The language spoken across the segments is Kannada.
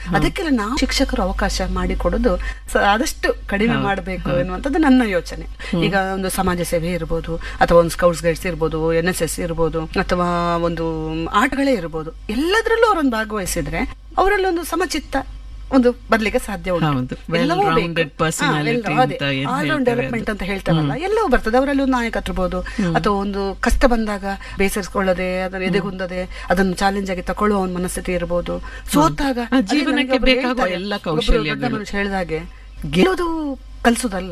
ಅದಕ್ಕೆಲ್ಲ ನಾವು ಶಿಕ್ಷಕರು ಅವಕಾಶ ಮಾಡಿಕೊಡೋದು ಸ- ಆದಷ್ಟು ಕಡಿಮೆ ಮಾಡಬೇಕು ಎನ್ನುವಂಥದ್ದು ನನ್ನ ಯೋಚನೆ ಈಗ ಒಂದು ಸಮಾಜ ಸೇವೆ ಇರ್ಬೋದು ಅಥವಾ ಒಂದು ಸ್ಕೌಟ್ಸ್ ಗೈಡ್ಸ್ ಇರ್ಬೋದು ಎನ್ ಎಸ್ ಎಸ್ ಇರ್ಬೋದು ಅಥವಾ ಒಂದು ಆಟಗಳೇ ಇರ್ಬೋದು ಎಲ್ಲದರಲ್ಲೂ ಅವರೊಂದು ಭಾಗವಹಿಸಿದ್ರೆ ಅವರಲ್ಲಿ ಒಂದು ಸಮಚಿತ್ತ ಒಂದು ಬರ್ಲಿಕ್ಕೆ ಸಾಧ್ಯ ಉಂಟು. ಹೌದು. Well ಎಲ್ಲವೂ ಬೇಕು. rounded personality ಹಾ, ಎಲ್ಲ- ಅದೇ. ಅಂತ ಏನ್ All round ಹೇಳ್ತಾರೆ development ಅಂತ ಹೇಳ್ತಾರಲ್ಲ ಎಲ್ಲವೂ ಬರ್ತದೆ ಅವರಲ್ಲಿ ಒಂದು ನಾಯಕತ್ವ ಇರ್ಬೋದು ಅಥವಾ ಒಂದು ಕಷ್ಟ ಬಂದಾಗ ಬೇಸರಿಸಿಕೊಳ್ಳದೆ ಅದನ್ನು ಎದೆಗುಂದದೆ ಅದನ್ನು ಚಾಲೆಂಜ್ ಆಗಿ ತಕೊಳ್ಳುವ ಒಂದು ಮನಸ್ಥಿತಿ ಇರ್ಬೋದು ಸೋತಾಗ ಆ ಅದೇ ಜೀವನಕ್ಕೆ ನನಗೆ ಒಬ್ರು ಬೇಕಾಗುವ ಹೇಳ್ತಾರೆ, ಎಲ್ಲ ಒಬ್ರು ದೊಡ್ಡ ಕೌಶಲ್ಯಗಳು. ಮನುಷ್ಯ ಹೇಳಿದಾಗೆ ಗೆಲ್ಲೋದು ಕಲಿಸೋದಲ್ಲ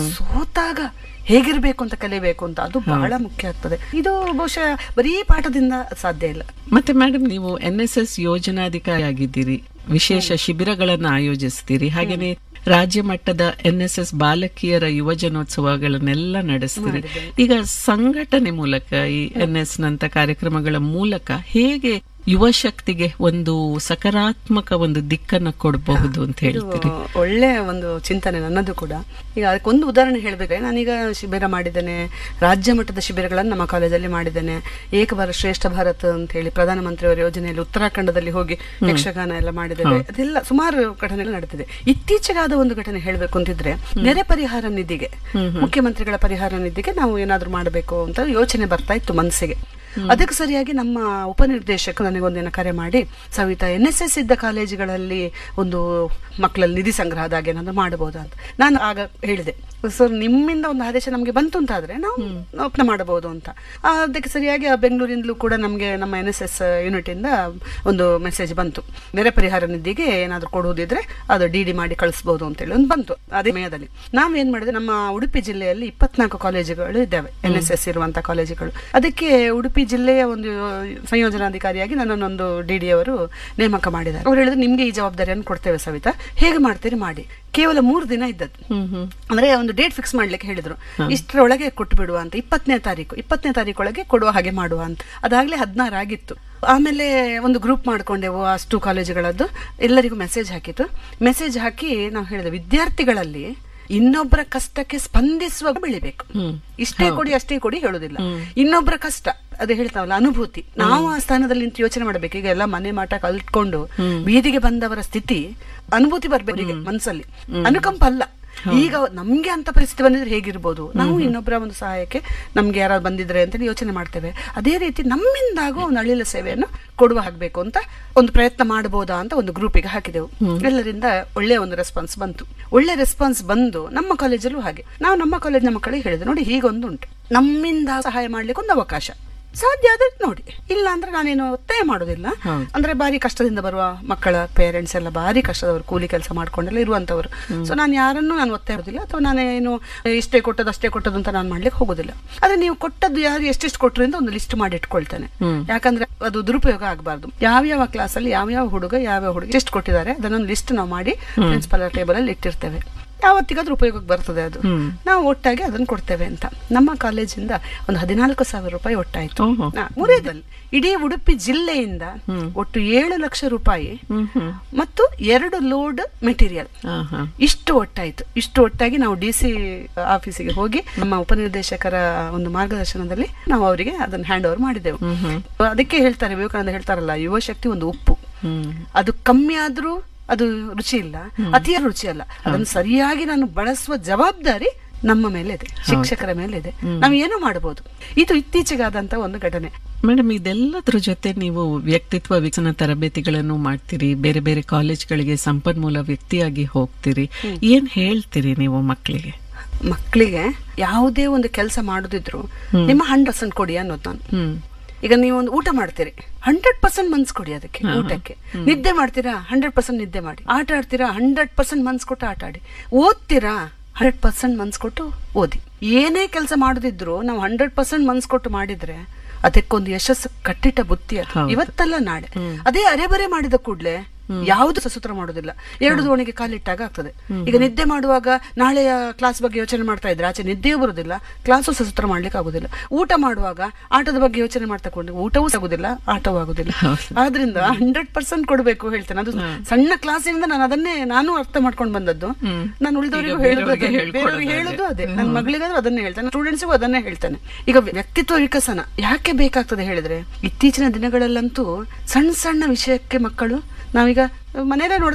ಸೋತಾಗ ಹೇಗಿರ್ಬೇಕು ಅಂತ ಕಲಿಬೇಕು ಅಂತ ಅದು ಬಹಳ ಮುಖ್ಯ ಆಗ್ತದೆ ಇದು ಬಹುಶಃ ಬರೀ ಪಾಠದಿಂದ ಸಾಧ್ಯ ಇಲ್ಲ ಮತ್ತೆ ಮೇಡಮ್ ನೀವು ಎನ್ ಎಸ್ ಎಸ್ ಯೋಜನಾಧಿಕಾರಿ ಆಗಿದ್ದೀರಿ ವಿಶೇಷ ಶಿಬಿರಗಳನ್ನ ಆಯೋಜಿಸ್ತೀರಿ ಹಾಗೇನೆ ರಾಜ್ಯ ಮಟ್ಟದ ಎನ್ ಎಸ್ ಎಸ್ ಬಾಲಕಿಯರ ಯುವಜನೋತ್ಸವಗಳನ್ನೆಲ್ಲ ನಡೆಸ್ತೀರಿ ಈಗ ಸಂಘಟನೆ ಮೂಲಕ ಈ ಎನ್ ಎಸ್ ನಂತ ಕಾರ್ಯಕ್ರಮಗಳ ಮೂಲಕ ಹೇಗೆ ಯುವ ಶಕ್ತಿಗೆ ಒಂದು ಸಕಾರಾತ್ಮಕ ಒಂದು ದಿಕ್ಕನ್ನ ಕೊಡಬಹುದು ಅಂತ ಹೇಳ್ತೀರಿ ಇದು ಒಳ್ಳೆ ಒಂದು ಚಿಂತನೆ ನನ್ನದು ಕೂಡ ಈಗ ಅದಕ್ಕೊಂದು ಉದಾಹರಣೆ ಹೇಳ್ಬೇಕಾದ್ರೆ ನಾನೀಗ ಶಿಬಿರ ಮಾಡಿದ್ದೇನೆ ರಾಜ್ಯ ಮಟ್ಟದ ಶಿಬಿರಗಳನ್ನು ನಮ್ಮ ಕಾಲೇಜಲ್ಲಿ ಮಾಡಿದ್ದೇನೆ ಏಕ ಭಾರತ್ ಶ್ರೇಷ್ಠ ಭಾರತ್ ಅಂತ ಹೇಳಿ ಪ್ರಧಾನಮಂತ್ರಿಯವರ ಯೋಜನೆಯಲ್ಲಿ ಉತ್ತರಾಖಂಡದಲ್ಲಿ ಹೋಗಿ ಯಕ್ಷಗಾನ ಎಲ್ಲ ಮಾಡಿದ್ದೇವೆ ಅದೆಲ್ಲ ಸುಮಾರು ಘಟನೆಗಳು ನಡೆದಿದೆ ಇತ್ತೀಚೆಗಾದ ಒಂದು ಘಟನೆ ಹೇಳಬೇಕು ಅಂತಿದ್ರೆ ನೆರೆ ಪರಿಹಾರ ನಿಧಿಗೆ ಮುಖ್ಯಮಂತ್ರಿಗಳ ಪರಿಹಾರ ನಿಧಿಗೆ ನಾವು ಏನಾದ್ರೂ ಮಾಡಬೇಕು ಅಂತ ಯೋಚನೆ ಬರ್ತಾ ಇತ್ತು ಮನಸ್ಸಿಗೆ ಅದಕ್ಕೆ ಸರಿಯಾಗಿ ನಮ್ಮ ಉಪನಿರ್ದೇಶಕ ನನಗೊಂದಿನ ಕರೆ ಮಾಡಿ ಸವಿತಾ ಎನ್ ಎಸ್ ಎಸ್ ಇದ್ದ ಕಾಲೇಜುಗಳಲ್ಲಿ ಒಂದು ಮಕ್ಕಳಲ್ಲಿ ನಿಧಿ ಸಂಗ್ರಹದ ಹಾಗೆ ಏನಾದ್ರು ಮಾಡಬಹುದಾ ಅಂತ ನಾನು ಆಗ ಹೇಳಿದೆ ಸರ್ ನಿಮ್ಮಿಂದ ಒಂದು ಆದೇಶ ನಮಗೆ ಬಂತು ಅಂತ ಆದ್ರೆ ನಾವು ಒಪ್ನ ಮಾಡಬಹುದು ಅಂತ ಆ, ಅದಕ್ಕೆ ಸರಿಯಾಗಿ ಆ ಬೆಂಗಳೂರಿಂದಲೂ ಕೂಡ ನಮಗೆ ನಮ್ಮ ಎನ್ ಎಸ್ ಎಸ್ ಯೂನಿಟ್ ಇಂದ ಒಂದು ಮೆಸೇಜ್ ಬಂತು ನೆರೆ ಪರಿಹಾರ ನಿಧಿಗೆ ಏನಾದ್ರು ಕೊಡುವುದಿದ್ರೆ ಅದು ಡಿ ಡಿ ಮಾಡಿ ಕಳಿಸಬಹುದು ಅಂತ ಹೇಳಿ ಒಂದು ಬಂತು ಅದೇ ಸಮಯದಲ್ಲಿ ನಾವೇನ್ ಮಾಡಿದ್ರೆ ನಮ್ಮ ಉಡುಪಿ ಜಿಲ್ಲೆಯಲ್ಲಿ ಇಪ್ಪತ್ನಾಲ್ಕು ಕಾಲೇಜುಗಳು ಇದ್ದಾವೆ ಎನ್ ಎಸ್ ಎಸ್ ಇರುವಂತಹ ಕಾಲೇಜುಗಳು ಅದಕ್ಕೆ ಉಡುಪಿ ಜಿಲ್ಲೆಯ ಒಂದು ಸಂಯೋಜನಾಧಿಕಾರಿಯಾಗಿ ನನ್ನನ್ನೊಂದು ಡಿ ಡಿ ಅವರು ನೇಮಕ ಮಾಡಿದ್ದಾರೆ ಅವ್ರು ಹೇಳಿದ್ರು ನಿಮ್ಗೆ ಈ ಜವಾಬ್ದಾರಿಯನ್ನು ಕೊಡ್ತೇವೆ ಸವಿತಾ ಹೇಗೆ ಮಾಡ್ತೀರಿ ಮಾಡಿ ಕೇವಲ ಮೂರು ದಿನ ಇದ್ದದ್ದು ಅಂದ್ರೆ ಒಂದು ಡೇಟ್ ಫಿಕ್ಸ್ ಮಾಡ್ಲಿಕ್ಕೆ ಹೇಳಿದ್ರು ಇಷ್ಟರೊಳಗೆ ಕೊಟ್ಟು ಬಿಡುವ ಅಂತ ಇಪ್ಪತ್ತನೇ ತಾರೀಕು ಇಪ್ಪತ್ತನೇ ತಾರೀಕೊಳಗೆ ಕೊಡುವ ಹಾಗೆ ಮಾಡುವ ಅಂತ ಅದಾಗ್ಲೇ ಹದಿನಾರು ಆಗಿತ್ತು ಆಮೇಲೆ ಒಂದು ಗ್ರೂಪ್ ಮಾಡ್ಕೊಂಡೆವು ಅಷ್ಟು ಕಾಲೇಜುಗಳದ್ದು ಎಲ್ಲರಿಗೂ ಮೆಸೇಜ್ ಹಾಕಿತ್ತು ಮೆಸೇಜ್ ಹಾಕಿ ನಾವು ಹೇಳಿದೆ ವಿದ್ಯಾರ್ಥಿಗಳಲ್ಲಿ ಇನ್ನೊಬ್ಬರ ಕಷ್ಟಕ್ಕೆ ಸ್ಪಂದಿಸುವ ಬೆಳಿಬೇಕು ಇಷ್ಟೇ ಕೊಡಿ ಅಷ್ಟೇ ಕೊಡಿ ಹೇಳುದಿಲ್ಲ ಇನ್ನೊಬ್ಬರ ಕಷ್ಟ ಅದೇ ಹೇಳ್ತಾವಲ್ಲ ಅನುಭೂತಿ ನಾವು ಆ ಸ್ಥಾನದಲ್ಲಿ ನಿಂತು ಯೋಚನೆ ಮಾಡಬೇಕು ಈಗ ಎಲ್ಲ ಮನೆ ಮಾಟ ಕಲ್ತ್ಕೊಂಡು ಬೀದಿಗೆ ಬಂದವರ ಸ್ಥಿತಿ ಅನುಭೂತಿ ಬರ್ಬೇಕು ಅವರಿಗೆ ಮನಸ್ಸಲ್ಲಿ ಅನುಕಂಪ ಅಲ್ಲ ಈಗ ನಮ್ಗೆ ಅಂತ ಪರಿಸ್ಥಿತಿ ಬಂದಿದ್ರೆ ಹೇಗಿರ್ಬೋದು ನಾವು ಇನ್ನೊಬ್ಬರ ಒಂದು ಸಹಾಯಕ್ಕೆ ನಮ್ಗೆ ಯಾರಾದ್ರು ಬಂದಿದ್ರೆ ಅಂತೇಳಿ ಯೋಚನೆ ಮಾಡ್ತೇವೆ ಅದೇ ರೀತಿ ನಮ್ಮಿಂದಾಗುವ ಒಂದು ಅಳಿಲ ಸೇವೆಯನ್ನು ಕೊಡುವ ಹಾಕ್ಬೇಕು ಅಂತ ಒಂದು ಪ್ರಯತ್ನ ಮಾಡಬಹುದಾ ಅಂತ ಒಂದು ಗ್ರೂಪಿಗೆ ಹಾಕಿದೆವು ಎಲ್ಲರಿಂದ ಒಳ್ಳೆ ಒಂದು ರೆಸ್ಪಾನ್ಸ್ ಬಂತು ಒಳ್ಳೆ ರೆಸ್ಪಾನ್ಸ್ ಬಂದು ನಮ್ಮ ಕಾಲೇಜಲ್ಲೂ ಹಾಗೆ ನಾವು ನಮ್ಮ ಕಾಲೇಜಿನ ಮಕ್ಕಳಿಗೆ ಹೇಳಿದೆ ನೋಡಿ ಹೀಗೊಂದು ಉಂಟು ನಮ್ಮಿಂದ ಸಹಾಯ ಮಾಡ್ಲಿಕ್ಕೆ ಒಂದು ಅವಕಾಶ ಸಾಧ್ಯ ಆದ್ರೆ ನೋಡಿ ಇಲ್ಲ ಅಂದ್ರೆ ನಾನೇನು ಒತ್ತಾಯ ಮಾಡೋದಿಲ್ಲ ಹೌದು. ಅಂದ್ರೆ ಬಾರಿ ಕಷ್ಟದಿಂದ ಬರುವ ಮಕ್ಕಳ ಪೇರೆಂಟ್ಸ್ ಎಲ್ಲ ಬಾರಿ ಕಷ್ಟದವರು ಕೂಲಿ ಕೆಲಸ ಮಾಡ್ಕೊಂಡೆಲ್ಲ ಇರುವಂತವರು ಸೊ ನಾನು ಯಾರನ್ನು ನಾನು ಒತ್ತಾಯ ಮಾಡೋದಿಲ್ಲ ಅಥವಾ ನಾನೇನು ಇಷ್ಟೇ ಕೊಟ್ಟದ್ದು ಅಷ್ಟೇ ಕೊಟ್ಟದ್ದು ಅಂತ ನಾನು ಮಾಡ್ಲಿಕ್ಕೆ ಹೋಗೋದಿಲ್ಲ ಆದ್ರೆ ನೀವು ಕೊಟ್ಟದ್ದು ಯಾರು ಎಷ್ಟೆಷ್ಟು ಕೊಟ್ಟರು ಅಂತ ಒಂದು ಲಿಸ್ಟ್ ಮಾಡಿ ಇಟ್ಕೊಳ್ತೇನೆ ಯಾಕಂದ್ರೆ ಅದು ದುರುಪಯೋಗ ಆಗಬಾರ್ದು ಯಾವ್ಯಾವ ಕ್ಲಾಸಲ್ಲಿ ಯಾವ್ಯಾವ ಹುಡುಗ ಯಾವ್ಯಾವ ಹುಡುಗ ಎಷ್ಟು ಕೊಟ್ಟಿದ್ದಾರೆ ಅದನ್ನೊಂದು ಲಿಸ್ಟ್ ನಾವು ಮಾಡಿ ಪ್ರಿನ್ಸಿಪಲ್ ಟೇಬಲ್ ಅಲ್ಲಿ ಇಟ್ಟಿರ್ತೇವೆ ಯಾವತ್ತಿಗಾದ್ರೂ ಉಪಯೋಗಕ್ಕೆ ಬರ್ತದೆ ಅದು ನಾವು ಒಟ್ಟಾಗಿ ಅದನ್ನ ಕೊಡ್ತೇವೆ ಅಂತ ನಮ್ಮ ಕಾಲೇಜಿಂದ ಒಂದು ಹದಿನಾಲ್ಕು ಸಾವಿರ ರೂಪಾಯಿ ಒಟ್ಟಾಯ್ತು ಓಹೋ. ಹಾ, ಮೂರೇದಲ್ಲಿ ಇಡೀ ಉಡುಪಿ ಜಿಲ್ಲೆಯಿಂದ ಒಟ್ಟು ಏಳು ಲಕ್ಷ ರೂಪಾಯಿ ಮತ್ತು ಎರಡು ಲೋಡ್ ಮೆಟೀರಿಯಲ್ ಹಾ ಹಾ ಇಷ್ಟು ಒಟ್ಟಾಯ್ತು ಇಷ್ಟು ಒಟ್ಟಾಗಿ ನಾವು ಡಿ ಸಿ ಆಫೀಸಿಗೆ ಹೋಗಿ ನಮ್ಮ ಉಪನಿರ್ದೇಶಕರ ಒಂದು ಮಾರ್ಗದರ್ಶನದಲ್ಲಿ ನಾವು ಅವರಿಗೆ ಅದನ್ನು ಹ್ಯಾಂಡ್ ಓವರ್ ಮಾಡಿದೆವು ಅದಕ್ಕೆ ಹೇಳ್ತಾರೆ ವಿವೇಕಾನಂದ ಹೇಳ್ತಾರಲ್ಲ ಯುವ ಶಕ್ತಿ ಒಂದು ಉಪ್ಪು ಅದು ಕಮ್ಮಿ ಆದ್ರೂ ಅದು ರುಚಿ ಇಲ್ಲ ಅತಿಯ ರುಚಿ ಅಲ್ಲ ಅದನ್ನು ಸರಿಯಾಗಿ ನಾನು ಬಳಸುವ ಜವಾಬ್ದಾರಿ ನಮ್ಮ ಮೇಲೆ ಇದೆ ಶಿಕ್ಷಕರ ಮೇಲೆ ಇದೆ ನಾವು ಏನೋ ಮಾಡಬಹುದು ಇದು ಇತ್ತೀಚೆಗಾದಂತ ಒಂದು ಘಟನೆ ಮೇಡಮ್ ಇದೆಲ್ಲದ್ರ ಜೊತೆ ನೀವು ವ್ಯಕ್ತಿತ್ವ ವಿಕಸನ ತರಬೇತಿಗಳನ್ನು ಮಾಡ್ತೀರಿ ಬೇರೆ ಬೇರೆ ಕಾಲೇಜ್ಗಳಿಗೆ ಸಂಪನ್ಮೂಲ ವ್ಯಕ್ತಿಯಾಗಿ ಹೋಗ್ತೀರಿ ಏನ್ ಹೇಳ್ತೀರಿ ನೀವು ಮಕ್ಕಳಿಗೆ ಮಕ್ಕಳಿಗೆ ಯಾವುದೇ ಒಂದು ಕೆಲಸ ಮಾಡೋದಿದ್ರು ನಿಮ್ಮ ಹಂಡ್ರೆಡ್ ಪರ್ಸೆಂಟ್ ಕೊಡಿ ಅನ್ನೋದು ನಾನು ಹ್ಮ್ ಈಗ ನೀವು ಒಂದು ಊಟ ಮಾಡ್ತೀರಿ ಹಂಡ್ರೆಡ್ ಪರ್ಸೆಂಟ್ ಮನ್ಸ್ ಕೊಡಿ ಅದಕ್ಕೆ ಊಟಕ್ಕೆ ನಿದ್ದೆ ಮಾಡ್ತೀರಾ ಹಂಡ್ರೆಡ್ ಪರ್ಸೆಂಟ್ ನಿದ್ದೆ ಮಾಡಿ ಆಟ ಆಡ್ತೀರಾ ಹಂಡ್ರೆಡ್ ಪರ್ಸೆಂಟ್ ಮನ್ಸ್ ಕೊಟ್ಟು ಆಟ ಆಡಿ ಓದ್ತೀರಾ ಹಂಡ್ರೆಡ್ ಪರ್ಸೆಂಟ್ ಮನ್ಸ್ ಕೊಟ್ಟು ಓದಿ ಏನೇ ಕೆಲಸ ಮಾಡೋದಿದ್ರು ನಾವು ಹಂಡ್ರೆಡ್ ಪರ್ಸೆಂಟ್ ಮನ್ಸ್ ಕೊಟ್ಟು ಮಾಡಿದ್ರೆ ಅದಕ್ಕೊಂದು ಯಶಸ್ಸು ಕಟ್ಟಿಟ್ಟ ಬುತ್ತಿ ಅದು ಹೌದು. ಇವತ್ತಲ್ಲ ನಾಳೆ ಅದೇ ಅರೆಬರೆ ಮಾಡಿದ ಕೂಡ್ಲೆ ಯಾವುದು ಸಸೂತ್ರ ಮಾಡೋದಿಲ್ಲ ಎರಡು ದೋಣಿಗೆ ಕಾಲಿಟ್ಟಾಗ ಆಗ್ತದೆ ಈಗ ನಿದ್ದೆ ಮಾಡುವಾಗ ನಾಳೆಯ ಕ್ಲಾಸ್ ಬಗ್ಗೆ ಯೋಚನೆ ಮಾಡ್ತಾ ಇದ್ರೆ ಆಚೆ ನಿದ್ದೆಯೂ ಬರುದಿಲ್ಲ ಕ್ಲಾಸು ಸಸೂತ್ರ ಮಾಡ್ಲಿಕ್ಕೆ ಆಗುದಿಲ್ಲ ಊಟ ಮಾಡುವಾಗ ಆಟದ ಬಗ್ಗೆ ಯೋಚನೆ ಮಾಡ್ತಾ ಕೊಂಡು ಊಟವೂ ಆಗುದಿಲ್ಲ ಆಟವೂ ಆಗುದಿಲ್ಲ ಆದ್ರಿಂದ ಹಂಡ್ರೆಡ್ ಪರ್ಸೆಂಟ್ ಕೊಡಬೇಕು ಹೇಳ್ತೇನೆ ಅದು ಸಣ್ಣ ಕ್ಲಾಸಿನಿಂದ ನಾನು ಅದನ್ನೇ ನಾನು ಅರ್ಥ ಮಾಡ್ಕೊಂಡು ಬಂದದ್ದು ನಾನು ಉಳಿದವರಿಗೂ ಈಗ ಹೇಳುದು ಬೇರೆಯವ್ರಿಗೆ ಅದೇ. ಬೇರೆಯವ್ರಿಗೆ ಹೇಳ್ಕೊಳ್ಳೋದು ಹೇಳುದು ಅದೇ ನನ್ನ ಮಗಳಿಗಾದ್ರೂ ಅದನ್ನೇ ಹೇಳ್ತೇನೆ ಸ್ಟೂಡೆಂಟ್ಸ್ಗೂ ಅದನ್ನೇ ಹೇಳ್ತೇನೆ ಈಗ ವ್ಯಕ್ತಿತ್ವ ವಿಕಸನ ಯಾಕೆ ಬೇಕಾಗ್ತದೆ ಹೇಳಿದ್ರೆ ಇತ್ತೀಚಿನ ದಿನಗಳಲ್ಲಂತೂ ಸಣ್ಣ ಸಣ್ಣ ವಿಷಯಕ್ಕೆ ಮಕ್ಕಳು ನಾವೀಗ ಮನೇಲೆ ನೋಡ್ತಾ